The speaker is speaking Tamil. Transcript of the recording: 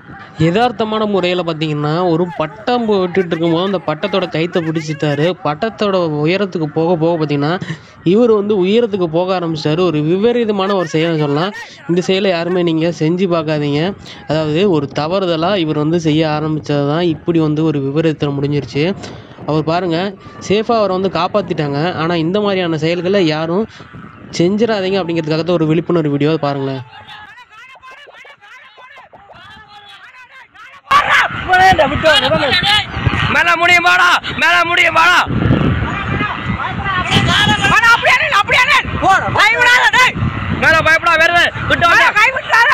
யதார்த்தமான முறையில் பார்த்தீங்கன்னா ஒரு பட்டம் விட்டுட்டு இருக்கும்போது அந்த பட்டத்தோட கயித்தை பிடிச்சிட்டாரு பட்டத்தோட உயரத்துக்கு போக போக பார்த்தீங்கன்னா இவர் வந்து உயரத்துக்கு போக ஆரம்பிச்சிட்டாரு ஒரு விபரீதமான ஒரு செயல்னு சொல்லலாம் இந்த செயலை யாருமே நீங்கள் செஞ்சு பார்க்காதீங்க அதாவது ஒரு தவறுதலாக இவர் வந்து செய்ய ஆரம்பித்தது தான் இப்படி வந்து ஒரு விபரீதத்தில் முடிஞ்சிருச்சு அவர் பாருங்கள் சேஃபாக அவரை வந்து காப்பாற்றிட்டாங்க ஆனால் இந்த மாதிரியான செயல்களை யாரும் செஞ்சிடாதீங்க அப்படிங்கிறதுக்காக தான் ஒரு விழிப்புணர்வு வீடியோ பாருங்களேன் மேல முடியும் வாடா மேல முடியும் வாடா மேல பயப்படா வருது விட்டு வாங்க